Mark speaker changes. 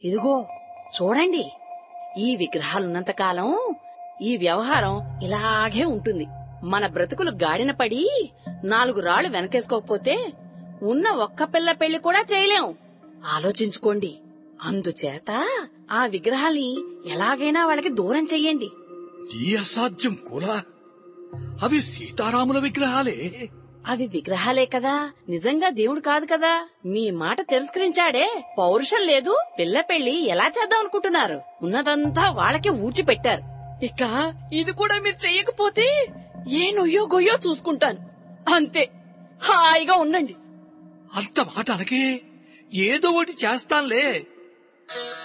Speaker 1: ఇదిగో చూడండి ఈ విగ్రహాలున్నంత కాలం ఈ వ్యవహారం ఇలాగే ఉంటుంది మన బ్రతుకులు గాడిన పడి నాలుగు రాళ్లు వెనకేసుకోకపోతే ఉన్న ఒక్క పిల్ల పెళ్లి కూడా చేయలేం ఆలోచించుకోండి అందుచేత ఆ విగ్రహాల్ని ఎలాగైనా వాళ్ళకి దూరం చెయ్యండి
Speaker 2: నీ అసాధ్యం కూడా అవి సీతారాముల విగ్రహాలే
Speaker 1: అవి విగ్రహాలే కదా నిజంగా దేవుడు కాదు కదా మీ మాట తిరస్కరించాడే పౌరుషం లేదు పిల్ల పెళ్లి ఎలా చేద్దాం అనుకుంటున్నారు ఉన్నదంతా వాళ్ళకే ఊడ్చిపెట్టారు ఇక ఇది కూడా మీరు చెయ్యకపోతే ఏ నొయ్యో గొయ్యో చూసుకుంటాను అంతే హాయిగా ఉండండి
Speaker 2: అంత మాట అనకే ఏదో ఒకటి చేస్తానులే